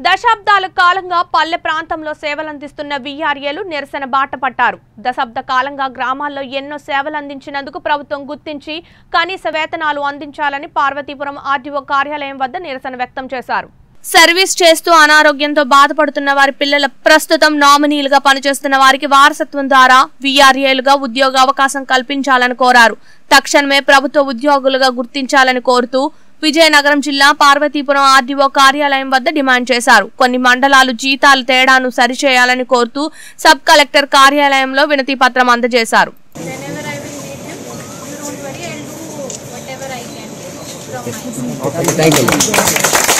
దశాబ్దాల కాలంగా పల్లె ప్రాంతంలో సేవలందిస్తున్న వీఆర్ఏలు నిరసన బాట పట్టారు దశాబ్ద కాలంగా గ్రామాల్లో ఎన్నో సేవలు అందించినందుకు ప్రభుత్వం గుర్తించి కనీస వేతనాలు అందించాలని పార్వతీపురం ఆర్డీఓ కార్యాలయం వద్ద నిరసన వ్యక్తం చేశారు సర్వీస్ చేస్తూ అనారోగ్యంతో బాధపడుతున్న వారి పిల్లల ప్రస్తుతం నామినీలుగా పనిచేస్తున్న వారికి వారసత్వం ద్వారా వీఆర్ఏలుగా ఉద్యోగ అవకాశం కల్పించాలని కోరారు తక్షణమే ప్రభుత్వ ఉద్యోగులుగా గుర్తించాలని కోరుతూ విజయనగరం జిల్లా పార్వతీపురం ఆర్డీఓ కార్యాలయం వద్ద డిమాండ్ చేశారు కొన్ని మండలాలు జీతాలు తేడాను సరిచేయాలని కోరుతూ సబ్ కలెక్టర్ కార్యాలయంలో వినతి పత్రం అందజేశారు whenever I will need him, you don't worry, I'll do whatever I can from my side. Okay, thank you.